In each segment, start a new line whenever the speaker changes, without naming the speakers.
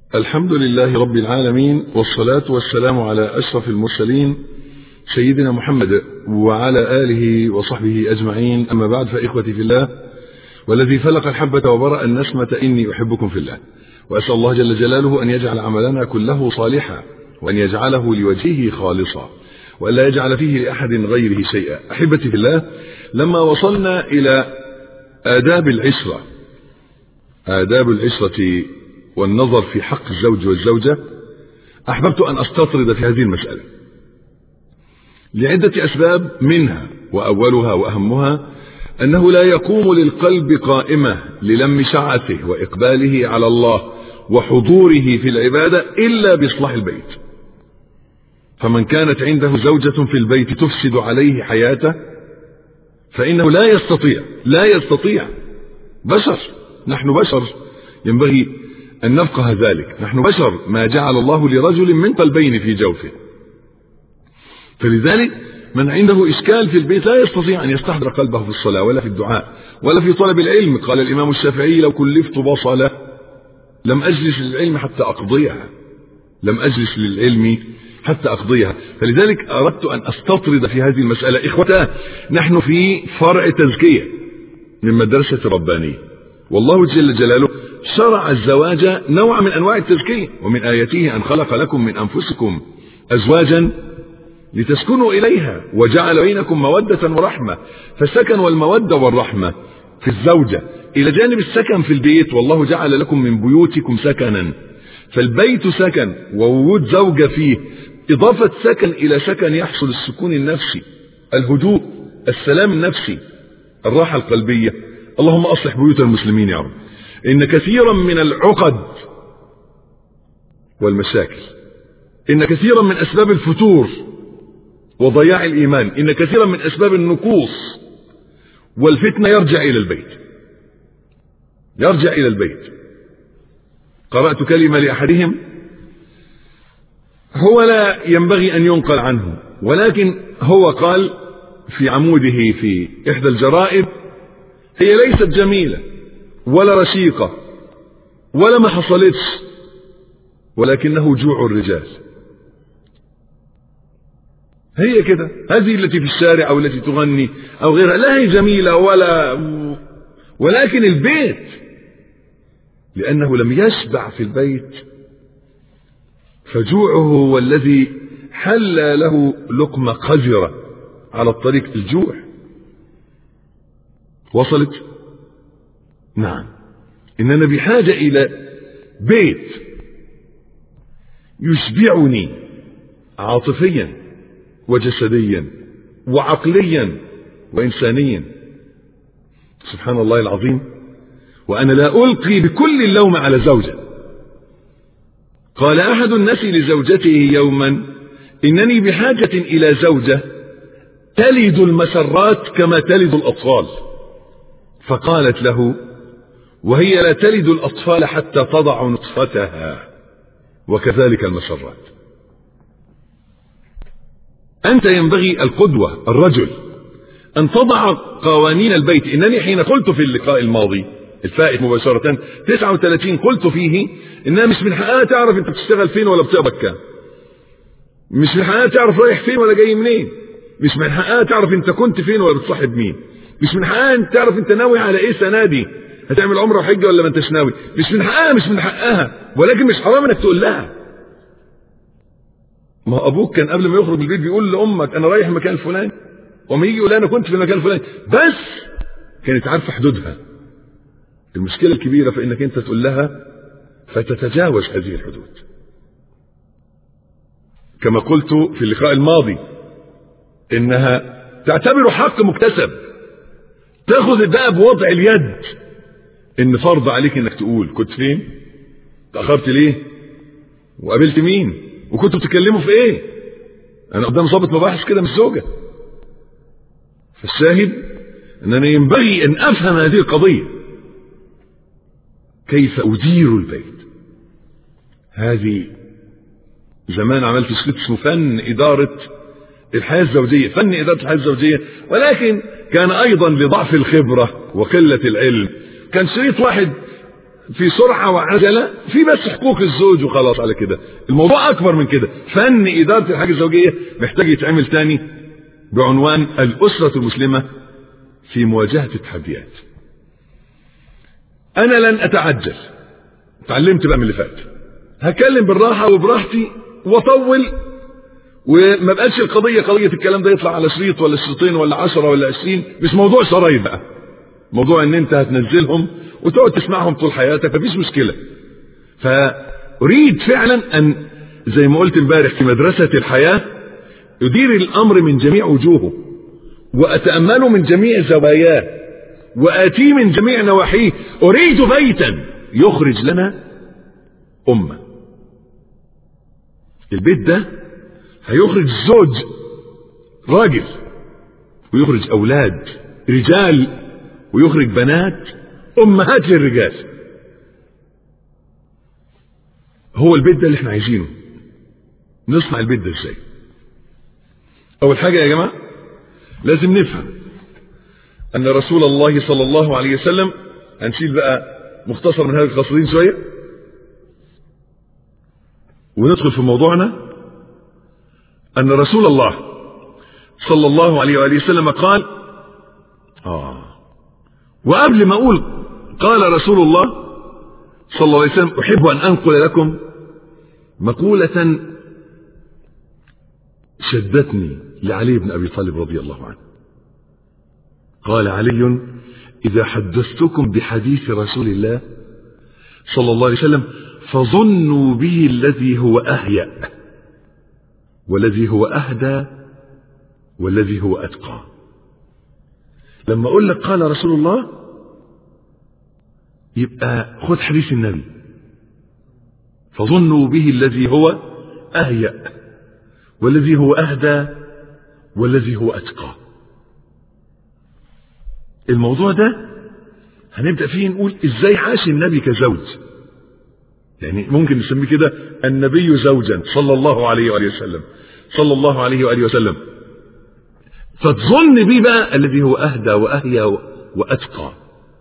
الحمد لله رب العالمين والصلاة والسلام على أشرف المرسلين سيدنا محمد وعلى آله وصحبه أجمعين أما بعد فإخوتي في الله والذي فلق الحبة وبرأ النسمة إني أحبكم في الله وأسأل الله جل جلاله أن يجعل عملنا كله صالحا وأن يجعله لوجهه خالصا وألا يجعل فيه لأحد غيره شيئا أحبتي في الله لما وصلنا إلى آداب العشرة آداب العشرة والنظر في حق الزوج والزوجة أحببت أن أستطرد في هذه المسألة لعدة أسباب منها وأولها وأهمها أنه لا يقوم للقلب قائمة للم شعته وإقباله على الله وحضوره في العبادة إلا بإصلاح البيت فمن كانت عنده زوجة في البيت تفسد عليه حياته فإنه لا يستطيع لا يستطيع بشر نحن بشر ينبغي أن نفقه ذلك نحن بشر ما جعل الله لرجل من قلبين في جوفه فلذلك من عنده إشكال في البيت لا يستطيع أن يستحضر قلبه في الصلاة ولا في الدعاء ولا في طلب العلم قال الإمام الشافعي لو كلفت بصلة لم أجلس للعلم حتى أقضيها لم أجلس للعلم حتى أقضيها فلذلك أردت أن أستطرد في هذه المسألة إخوتاه نحن في فرع تزكية من مدرسة ربانية والله جل جلاله شرع الزواج نوع من أنواع التزكية ومن آياته أن خلق لكم من أنفسكم أزواجا لتسكنوا إليها وجعل بينكم مودة ورحمة فالسكن والمودة والرحمة في الزوجة إلى جانب السكن في البيت والله جعل لكم من بيوتكم سكنا فالبيت سكن ووجود زوجة فيه إضافة سكن إلى سكن يحصل السكون النفسي الهدوء السلام النفسي الراحة القلبية اللهم أصلح بيوت المسلمين يا رب إن كثيرا من العقد والمشاكل إن كثيرا من أسباب الفتور وضياع الإيمان إن كثيرا من أسباب النكوص والفتنة يرجع إلى البيت يرجع إلى البيت قرأت كلمة لأحدهم هو لا ينبغي أن ينقل عنه ولكن هو قال في عموده في إحدى الجرائد هي ليست جميلة ولا رشيقة ولا ما حصلتش ولكنه جوع الرجال هي كده هذه التي في الشارع أو التي تغني أو غيرها لا هي جميلة ولا ولكن البيت لأنه لم يشبع في البيت فجوعه هو الذي حل له لقمة قذرة على الطريق الجوع وصلت نعم إننا بحاجة إلى بيت يشبعني عاطفيا وجسديا وعقليا وإنسانيا سبحان الله العظيم وأنا لا ألقي بكل اللوم على زوجة قال أحد الناس لزوجته يوما إنني بحاجة إلى زوجة تلد المسرات كما تلد الأطفال فقالت له وهي لا تلد الأطفال حتى تضع نطفتها وكذلك المسرات أنت ينبغي القدوة الرجل أن تضع قوانين البيت إنني حين قلت في اللقاء الماضي الفائت مباشرة 39 قلت فيه إنها مش من حقها تعرف أنت بتشتغل فين ولا بتقبض كام مش من حقها تعرف رايح فين ولا جاي منين مش من حقها تعرف أنت كنت فين ولا بتصاحب مين مش من حقها أنت تعرف أنت ناوي على إيه سنة دي هتعمل عمره وحجة ولا ما انتش ناوي مش من حقها مش من حقها ولكن مش حرام انك تقول لها ما ابوك كان قبل ما يخرج من البيت بيقول لامك انا رايح المكان الفلاني وما يجي يقول انا كنت في المكان الفلاني بس كانت عارفه حدودها المشكله الكبيره في انك انت تقول لها فتتجاوز هذه الحدود كما قلت في اللقاء الماضي انها تعتبر حق مكتسب تاخذ بقى بوضع اليد ان فرض عليك انك تقول كنت فين تاخرت ليه وقابلت مين وكنتوا بتتكلموا في ايه انا قدام ضابط مباحث كده مش زوجه فالشاهد انني ينبغي ان افهم هذه القضيه كيف ادير البيت هذه زمان عملت شريط اسمه فن اداره الحياه الزوجيه فن اداره الحياه الزوجيه ولكن كان ايضا لضعف الخبره وقله العلم كان شريط واحد في سرعة وعجلة في بس حقوق الزوج وخلاص على كده الموضوع أكبر من كده فن إدارة الحاجة الزوجية محتاج يتعمل تاني بعنوان الأسرة المسلمة في مواجهة التحديات أنا لن أتعجل اتعلمت بقى من اللي فات هتكلم بالراحة وبراحتي وأطول وما بقاش القضية قضية الكلام ده يطلع على شريط ولا شريطين ولا عشرة ولا عشرين مش موضوع شرايط بقى موضوع ان انت هتنزلهم وتقعد تسمعهم طول حياتك مفيش مشكلة فأريد فعلا أن زي ما قلت امبارح في مدرسة الحياة أدير الأمر من جميع وجوهه وأتأمله من جميع زواياه وآتيه من جميع نواحيه أريد بيتا يخرج لنا أمة البيت ده هيخرج زوج راجل ويخرج أولاد رجال ويخرج بنات أمهات للرجال هو البيت ده اللي احنا عايزينه نصنع البيت ده ازاي أول حاجة يا جماعة لازم نفهم أن رسول الله صلى الله عليه وسلم هنشيل بقى مختصر من هذا القصرين شوية وندخل في موضوعنا أن رسول الله صلى الله عليه وآله وسلم قال آه وقبل ما أقول قال رسول الله صلى الله عليه وسلم أحب أن أنقل لكم مقولة شدتني لعلي بن أبي طالب رضي الله عنه قال علي إذا حدثتكم بحديث رسول الله صلى الله عليه وسلم فظنوا به الذي هو أهيأ والذي هو أهدى والذي هو أتقى لما أقول لك قال رسول الله يبقى خد حديث النبي فظنوا به الذي هو أهيأ والذي هو أهدى والذي هو أتقى الموضوع ده هنبدأ فيه نقول إزاي عاش النبي كزوج يعني ممكن نسميه كده النبي زوجا صلى الله عليه وآله وسلم صلى الله عليه وآله وسلم فتظن بيه بقى الذي هو أهدى وأهيا وأتقى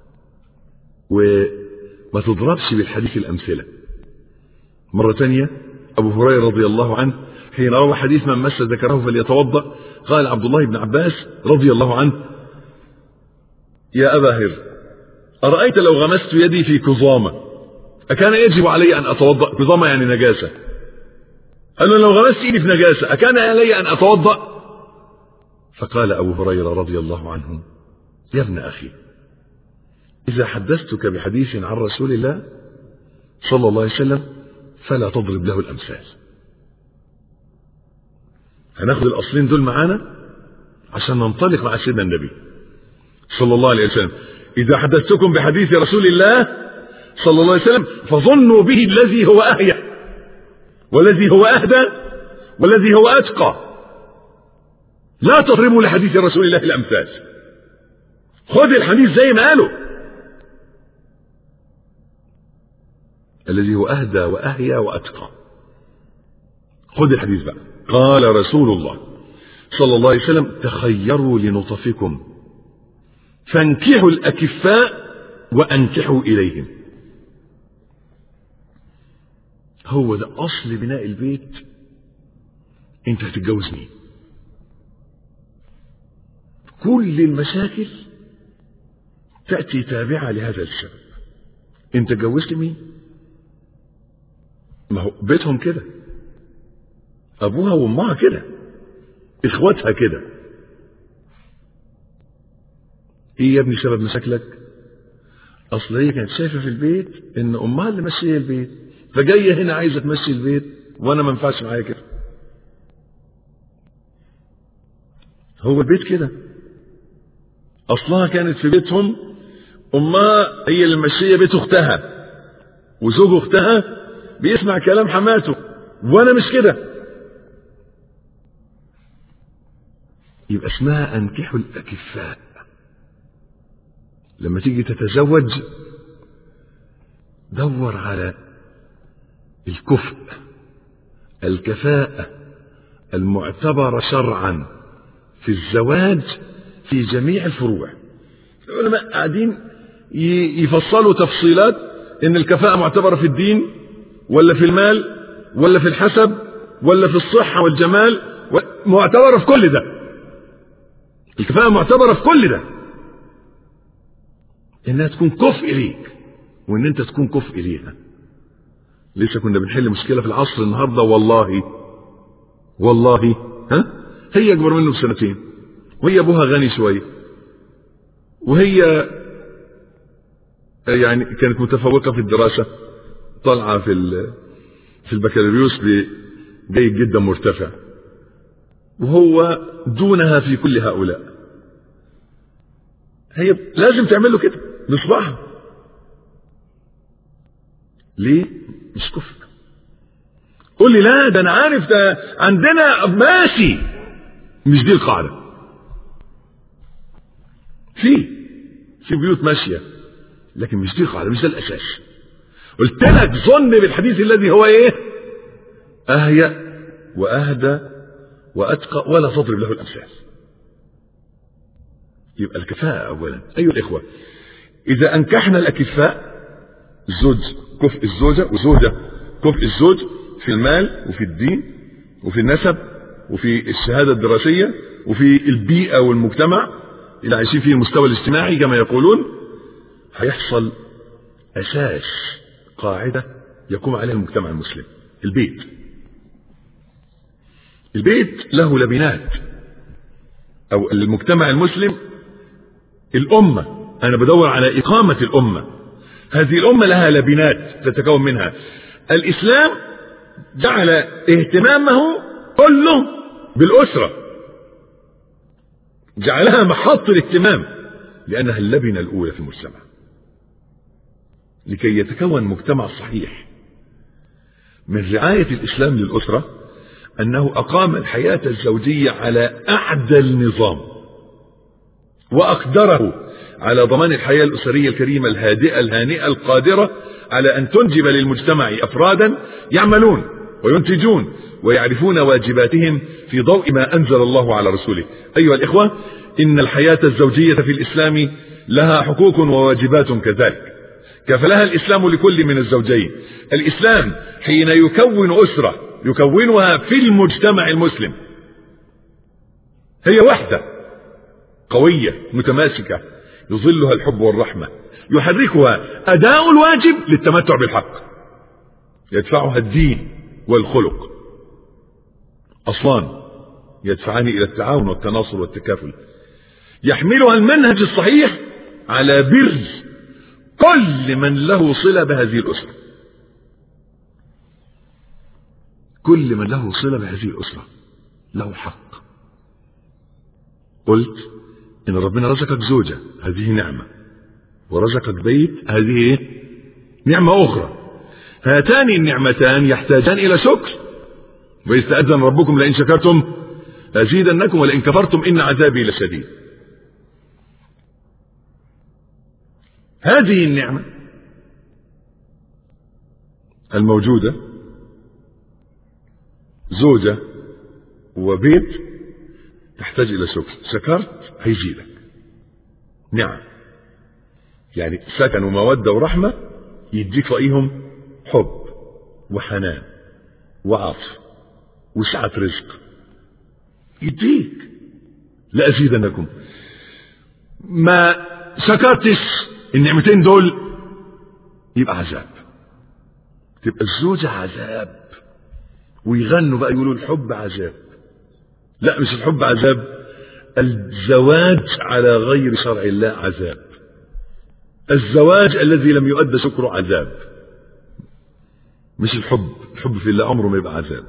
وما تضربش بالحديث الأمثلة مرة تانية أبو هريرة رضي الله عنه حين روى حديث من مس ذكره فليتوضأ قال عبد الله بن عباس رضي الله عنه يا أبا هر أرأيت لو غمست يدي في كظامة أكان يجب علي أن أتوضأ كظامة يعني نجاسة قال له لو غمست إيدي في نجاسة أكان علي أن أتوضأ فقال أبو هريرة رضي الله عنه يا ابن أخي إذا حدثتك بحديث عن رسول الله صلى الله عليه وسلم فلا تضرب له الأمثال هناخد الأصلين دول معانا عشان ننطلق مع سيدنا النبي صلى الله عليه وسلم إذا حدثتكم بحديث رسول الله صلى الله عليه وسلم فظنوا به الذي هو أهيأ والذي هو أهدى والذي هو أتقى لا تضربوا لحديث رسول الله الأمثال خذ الحديث زي ما قاله الذي هو أهدى وأهيا وأتقى خذ الحديث بقى قال رسول الله صلى الله عليه وسلم تخيروا لنطفكم فانكحوا الأكفاء وأنكحوا إليهم هو ده أصل بناء البيت أنت هتتجوز مين كل المشاكل تأتي تابعة لهذا السبب أنت اتجوزت مين ما هو بيتهم كده أبوها وأمها كده إخواتها كده إيه يا ابني سبب مشاكلك أصل هي كانت شايفة في البيت إن أمها اللي ماشية البيت فجاية هنا عايزة تمشي البيت وأنا ما ينفعش معايا كده هو البيت كده أصلها كانت في بيتهم أمها هي اللي ماشية بيت أختها وزوج أختها بيسمع كلام حماته وأنا مش كده يبقى اسمها أنكحوا الأكفاء لما تيجي تتزوج دور على الكفء الكفاءة المعتبرة شرعا في الزواج في جميع الفروع العلماء قاعدين يفصلوا تفصيلات ان الكفاءة معتبرة في الدين ولا في المال ولا في الحسب ولا في الصحة والجمال معتبرة في كل ده الكفاءة معتبرة في كل ده انها تكون كفء ليك وان انت تكون كفء ليها لسه كنا بنحل مشكلة في العصر النهاردة والله والله ها هي اكبر منه بسنتين وهي ابوها غني شوية وهي يعني كانت متفوقة في الدراسة طالعة في في البكالوريوس جيد جدا مرتفع وهو دونها في كل هؤلاء هي لازم تعمل له كده بصباعها ليه مش كفر قول لي لا ده انا عارف ده عندنا ماشي مش دي القاعده في في بيوت ماشيه لكن مش دي القاعده مش ده الاساس قلت لك ظن بالحديث الذي هو ايه اهيأ واهدى واتقى ولا تضرب له الامثال يبقى الكفاءة أولا أيها الإخوة إذا أنكحنا الأكفاء الزوج كفء الزوجة وزوجة كفء الزوج في المال وفي الدين وفي النسب وفي الشهادة الدراسية وفي البيئة والمجتمع اللي عايشين فيه المستوى الاجتماعي كما يقولون هيحصل أساس قاعدة يقوم عليها المجتمع المسلم البيت البيت له لبنات أو المجتمع المسلم الأمة أنا بدور على إقامة الأمة هذه الأمة لها لبنات تتكون منها الإسلام جعل اهتمامه كله بالأسرة جعلها محط الاهتمام لأنها اللبنة الأولى في المجتمع لكي يتكون مجتمع صحيح من رعاية الإسلام للأسرة أنه أقام الحياة الزوجية على أعدل نظام وأقدره على ضمان الحياة الأسرية الكريمة الهادئة الهانئة القادرة على أن تنجب للمجتمع أفرادا يعملون وينتجون ويعرفون واجباتهم في ضوء ما أنزل الله على رسوله أيها الإخوة إن الحياة الزوجية في الإسلام لها حقوق وواجبات كذلك كفلها الإسلام لكل من الزوجين الإسلام حين يكون أسرة يكونها في المجتمع المسلم هي وحدة قوية متماسكة يظلها الحب والرحمة يحركها أداء الواجب للتمتع بالحق يدفعها الدين والخلق أصلان يدفعان إلى التعاون والتناصر والتكافل يحملها المنهج الصحيح على بر كل من له صلة بهذه الأسرة كل من له صلة بهذه الأسرة له حق قلت إن ربنا رزقك زوجة هذه نعمة ورزقك بيت هذه إيه؟ نعمة أخرى هاتان النعمتان يحتاجان إلى شكر وإذ تأذن ربكم لئن شكرتم لأزيدنكم ولئن كفرتم إن عذابي لشديد هذه النعمة الموجودة زوجة وبيت تحتاج إلى شكر شكرت هيجي لك نعم يعني سكن ومودة ورحمة يديك فوقيهم حب وحنان وعطف وسعة رزق يديك لأزيدنكم ما شكرتش النعمتين دول يبقى عذاب تبقى الزوجة عذاب ويغنوا بقى يقولوا الحب عذاب لا مش الحب عذاب الزواج على غير شرع الله عذاب الزواج الذي لم يؤد شكره عذاب مش الحب الحب في الله عمره ما يبقى عذاب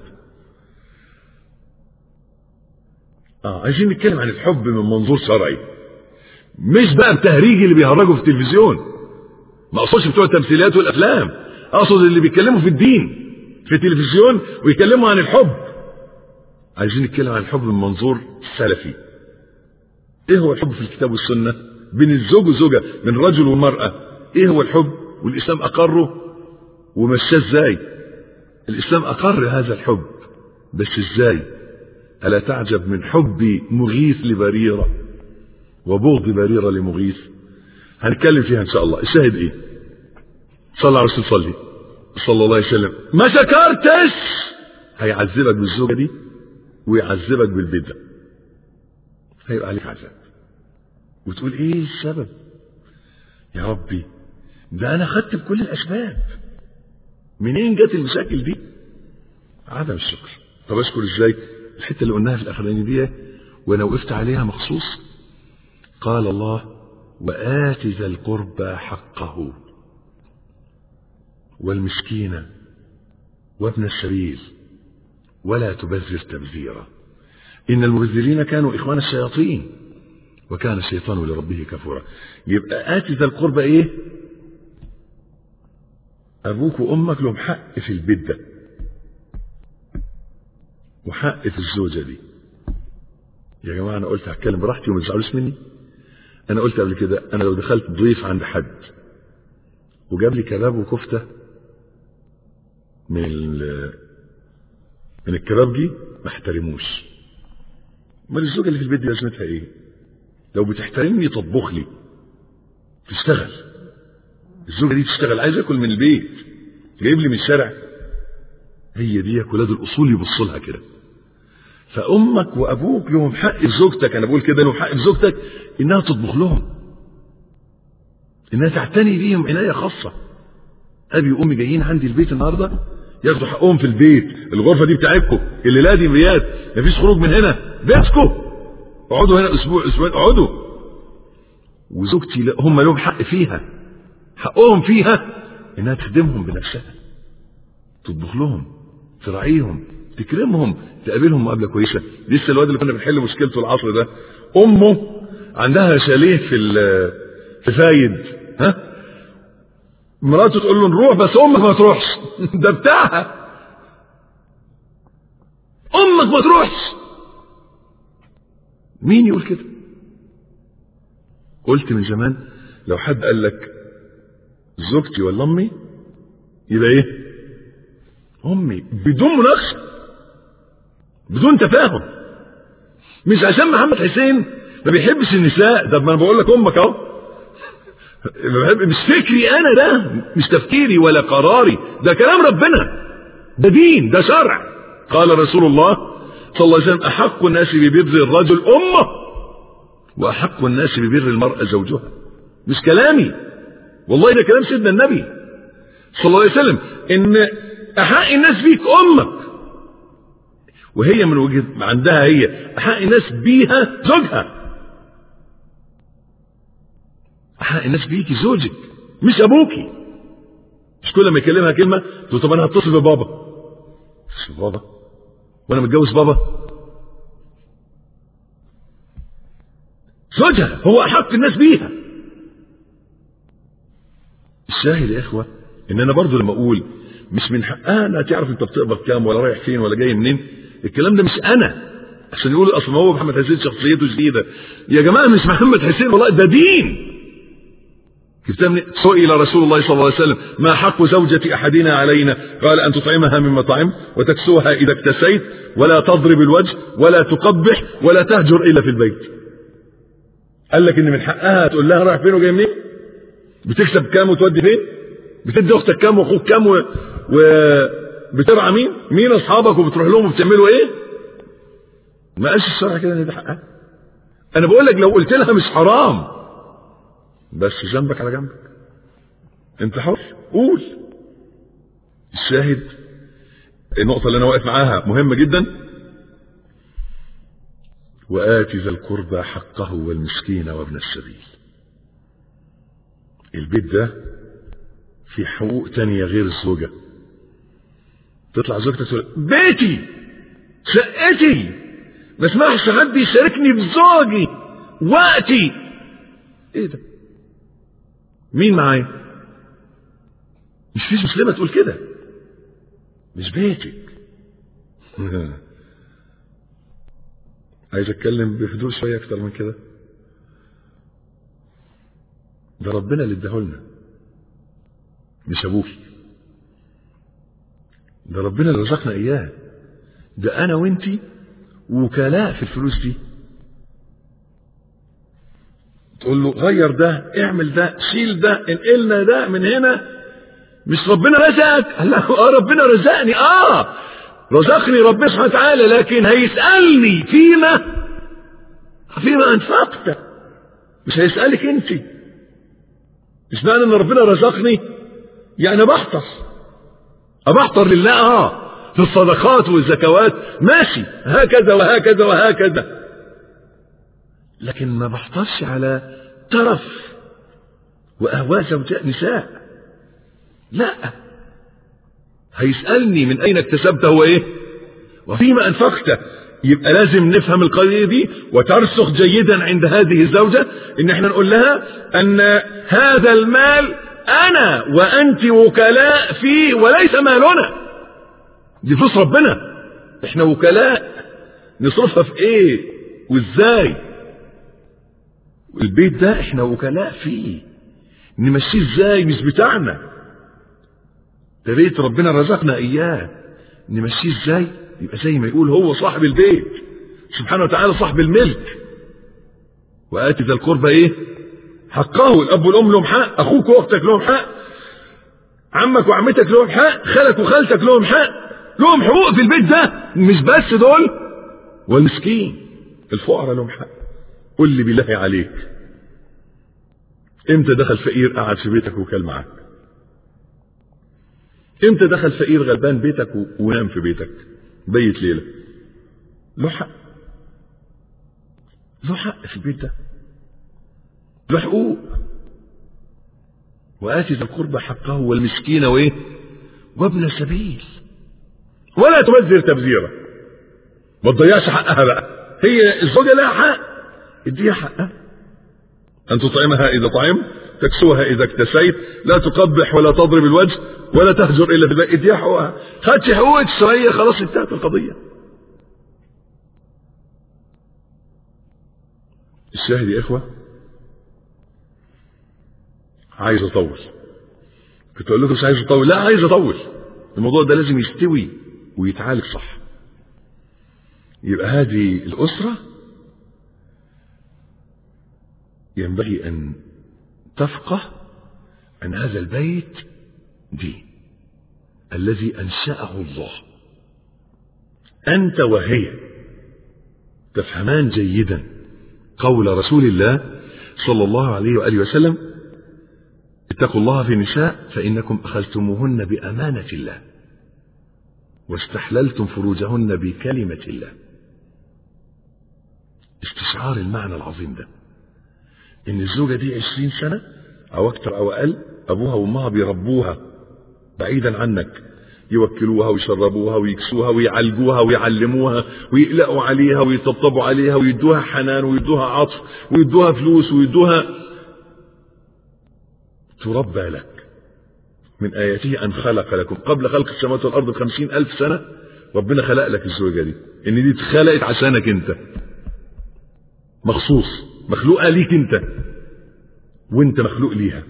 اه عايزين نتكلم عن الحب من منظور شرعي مش بقى التهريج اللي بيهرجوا في التلفزيون ما اقصدش بتوع التمثيليات والافلام اقصد اللي بيتكلموا في الدين في التلفزيون ويتكلموا عن الحب عايزين نتكلم عن الحب من منظور سلفي ايه هو الحب في الكتاب والسنة بين الزوج والزوجة من الرجل والمرأة ايه هو الحب والاسلام اقره ومشاه ازاي الاسلام اقر هذا الحب بس ازاي الا تعجب من حب مغيث لبريرة وبغض بريرة لمغيث هنتكلم فيها ان شاء الله الشاهد ايه صلى على الرسول صلي صلى الله عليه وسلم ما شكرتش هيعذبك بالزوجة دي ويعذبك بالبدع هيبقى عليك عذاب وتقول ايه السبب يا ربي ده انا خدت بكل الاسباب منين جت المشاكل دي عدم الشكر طب اشكر ازاي الحته اللي قلناها في الاخرانيه دي وانا وقفت عليها مخصوص قال الله وآت ذا القربى حقه والمسكين وابن السبيل ولا تبذر تبذيرا إن المبذرين كانوا إخوان الشياطين وكان الشيطان لربه كفورا يبقى آت ذا القربى إيه أبوك وأمك لهم حق في البيت ده وحق في الزوجة دي يا جماعة أنا قلت هتكلم براحتي وما تزعلوش مني أنا قلت قبل كده أنا لو دخلت ضيف عند حد وجاب لي كباب وكفتة من من الكبابجي ما احترموش امال الزوجة اللي في البيت دي لازمتها ايه؟ لو بتحترمني تطبخ لي تشتغل الزوجة دي تشتغل عايز اكل من البيت جايب لي من الشارع هي دي ولاد الاصول يبصوا لها كده فامك وابوك لهم حق في زوجتك انا بقول كده لهم حق في زوجتك انها تطبخ لهم انها تعتني بيهم عنايه خاصه ابي وامي جايين عندي البيت النهارده ياخدوا حقهم في البيت الغرفه دي بتاعتكم الليله دي بيات مفيش خروج من هنا بيتكم اقعدوا هنا اسبوع اسبوعين اقعدوا وزوجتي هم لهم حق فيها حقهم فيها انها تخدمهم بنفسها تطبخ لهم تراعيهم تكرمهم تقابلهم مقابله كويسه لسه الواد اللي كنا بنحل مشكلته العصر ده امه عندها شاليه في في فايد ها مراته تقول له نروح بس امك ما تروحش ده بتاعها امك ما تروحش مين يقول كده قلت من زمان لو حد قال لك زوجتي ولا امي يبقى ايه امي بدون مناقشه بدون تفاهم مش عشان محمد حسين ما بيحبش النساء ده ما انا بقول لك امك اهو مش فكري انا ده مش تفكيري ولا قراري ده كلام ربنا ده دين ده شرع قال رسول الله صلى الله عليه وسلم احق الناس ببر الرجل امه واحق الناس ببر المراه زوجها مش كلامي والله ده كلام سيدنا النبي صلى الله عليه وسلم ان احق الناس بيك امك وهي من وجهه عندها هي احق الناس بيها زوجها احق الناس بيكي زوجك مش ابوكي مش كل ما يكلمها كلمه تقول طب انا هتصل ببابا مش بابا وانا متجوز بابا زوجها هو احق الناس بيها الشاهد يا اخوه ان انا برضو لما اقول مش من حقها انها تعرف انت بتقبض كام ولا رايح فين ولا جاي منين الكلام ده مش انا عشان يقولوا اصل ما هو محمد حسين شخصيته جديده يا جماعه مش محمد حسين والله ده دين جبتها من سئل رسول الله صلى الله عليه وسلم ما حق زوجة أحدنا علينا قال أن تطعمها مما طعمت وتكسوها إذا اكتسيت ولا تضرب الوجه ولا تقبح ولا تهجر إلا في البيت قال لك إن من حقها تقول لها رايح فين وجاي منين بتكسب كام وتودي فين بتدي أختك كام وأخوك كام و... وبترعى مين مين أصحابك وبتروح لهم وبتعملوا إيه ما قالش الشرع كده إن ده حقها أنا بقول لك لو قلت لها مش حرام بس ذنبك على جنبك انت حر قول الشاهد النقطة اللي أنا واقف معاها مهمة جدا وآت ذا القربى حقه والمسكين وابن السبيل البيت ده في حقوق تانية غير الزوجة تطلع زوجتك تقول بيتي شقتي ما اسمحش حد يشاركني بزوجي وقتي ايه ده مين معايا مش فيش مسلمة تقول كده مش بيتك عايز اتكلم بهدوء شوية اكتر من كده ده ربنا اللي اداهولنا مش ابوكي ده ربنا اللي رزقنا اياه ده انا وانتي وكلاء في الفلوس دي تقول له غير ده اعمل ده شيل ده انقلنا ده من هنا مش ربنا رزقك لا اه ربنا رزقني اه رزقني ربنا سبحانه وتعالى لكن هيسألني فيما فيما انفقت مش هيسألك انت مش معنى ان ربنا رزقني يعني بحتر ابحتر لله اه في الصدقات والزكوات ماشي هكذا وهكذا وهكذا لكن ما بحترش على ترف واهواء زوجات نساء لا هيسألني من أين اكتسبته وإيه وفيما أنفقته يبقى لازم نفهم القضية دي وترسخ جيدا عند هذه الزوجة إن احنا نقول لها أن هذا المال أنا وأنت وكلاء فيه وليس مالنا دي فلوس ربنا احنا وكلاء نصرفها في ايه وازاي البيت ده احنا وكلاء فيه نمشيه ازاي مش بتاعنا ده بيت ربنا رزقنا اياه نمشيه ازاي يبقى زي ما يقول هو صاحب البيت سبحانه وتعالى صاحب الملك وآتي ذا القربى ايه حقه الاب والام لهم حق اخوك واختك لهم حق عمك وعمتك لهم حق خالك وخالتك لهم حق لهم حقوق في البيت ده مش بس دول والمسكين الفقراء لهم حق قل لي بالله عليك امتى دخل فقير قعد في بيتك وكل معاك امتى دخل فقير غلبان بيتك ونام في بيتك بيت ليله له حق له حق في البيت ده له حقوق وآتي ذا القربى حقه والمسكين وايه وابن السبيل ولا تبذر تبذيرا ما تضيعش حقها بقى هي الزوجه لها حق اديها حقها ان تطعمها اذا طعمت تكسوها اذا اكتسيت لا تقبح ولا تضرب الوجه ولا تهجر الا بالله اديها حقوقها خدش حقوقك شويه خلاص انتهت القضيه الشاهد يا اخوه عايز اطول كنت اقول لكم مش عايز اطول لا عايز اطول الموضوع ده لازم يستوي ويتعالج صح يبقى هذه الاسره ينبغي ان تفقه ان هذا البيت دين الذي انشاه الله انت وهي تفهمان جيدا قول رسول الله صلى الله عليه واله وسلم اتقوا الله في النساء فانكم اخذتموهن بامانه الله واستحللتم فروجهن بكلمه الله استشعار المعنى العظيم ده ان الزوجه دي عشرين سنه او اكتر او اقل ابوها وامها بيربوها بعيدا عنك يوكلوها ويشربوها ويكسوها ويعالجوها ويعلموها ويقلقوا عليها ويطبطبوا عليها ويدوها حنان ويدوها عطف ويدوها فلوس ويدوها تربى لك من آياته أن خلق لكم قبل خلق السماوات والأرض بخمسين ألف سنة ربنا خلق لك الزوجة دي إن دي اتخلقت عشانك أنت مخصوص مخلوقة ليك أنت وأنت مخلوق ليها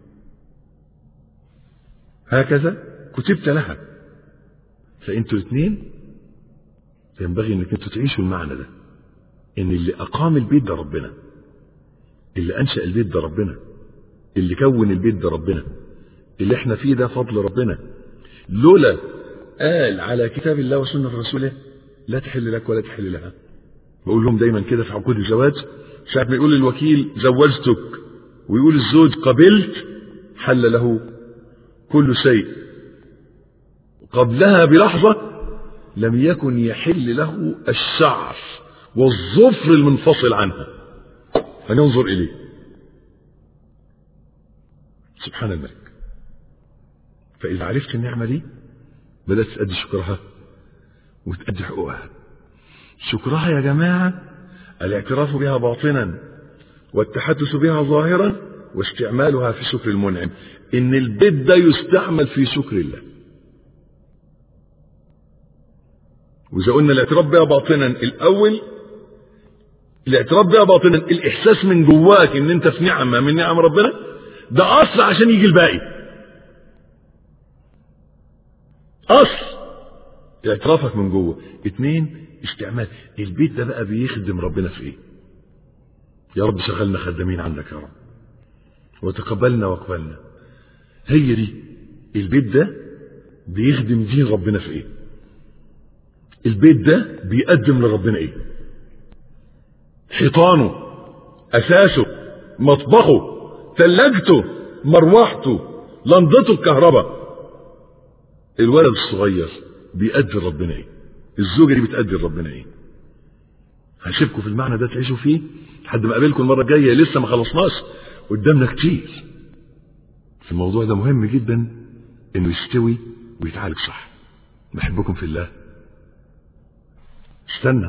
هكذا كتبت لها فأنتوا الاثنين ينبغي انك انتوا تعيشوا المعنى ده ان اللي اقام البيت ده ربنا اللي انشا البيت ده ربنا اللي كون البيت ده ربنا اللي احنا فيه ده فضل ربنا لولا قال على كتاب الله وسنة رسوله لا تحل لك ولا تحل لها بقول لهم دايما كده في عقود الزواج ساعة ما يقول الوكيل زوجتك ويقول الزوج قبلت حل له كل شيء قبلها بلحظة لم يكن يحل له الشعر والظفر المنفصل عنها فننظر إليه سبحان الملك فإذا عرفت النعمة دي بدأت تأدي شكرها وتأدي حقوقها شكرها يا جماعة الاعتراف بها باطنا والتحدث بها ظاهرا واستعمالها في شكر المنعم ان البيت ده يستعمل في شكر الله واذا قلنا الاعتراف بها باطنا الاول الاعتراف بها باطنا الاحساس من جواك ان انت في نعمه من نعم ربنا ده اصل عشان يجي الباقي اصل اعترافك من جوه اتنين استعمال البيت ده بقى بيخدم ربنا في ايه يا رب شغلنا خدامين عنك يا رب وتقبلنا واقبلنا هي دي البيت ده بيخدم دين ربنا في ايه البيت ده بيقدم لربنا ايه حيطانه اساسه مطبخه ثلاجته مروحته لنضته الكهرباء الولد الصغير بيأدي ربنا ايه الزوجة دي بتأدي ربنا ايه هسيبكم في المعنى ده تعيشوا فيه لحد ما اقابلكم المرة الجاية لسه ما خلصناش قدامنا كتير الموضوع ده مهم جدا انه يستوي ويتعالج صح بحبكم في الله استنى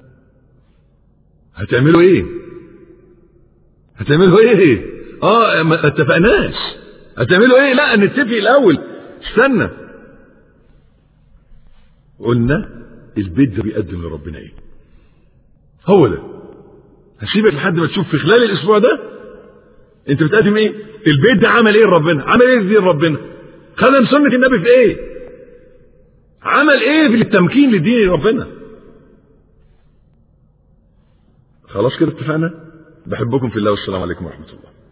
هتعملوا ايه هتعملوا ايه اه ما اتفقناش هتعملوا ايه لا نتفق الاول استنى قلنا البيت ده بيقدم لربنا ايه هو ده هسيبك لحد ما تشوف في خلال الاسبوع ده انت بتقدم ايه البيت ده عمل ايه لربنا عمل ايه في دين ربنا خدم سنة النبي في ايه عمل ايه في التمكين لدين ربنا خلاص كده اتفقنا بحبكم في الله والسلام عليكم ورحمة الله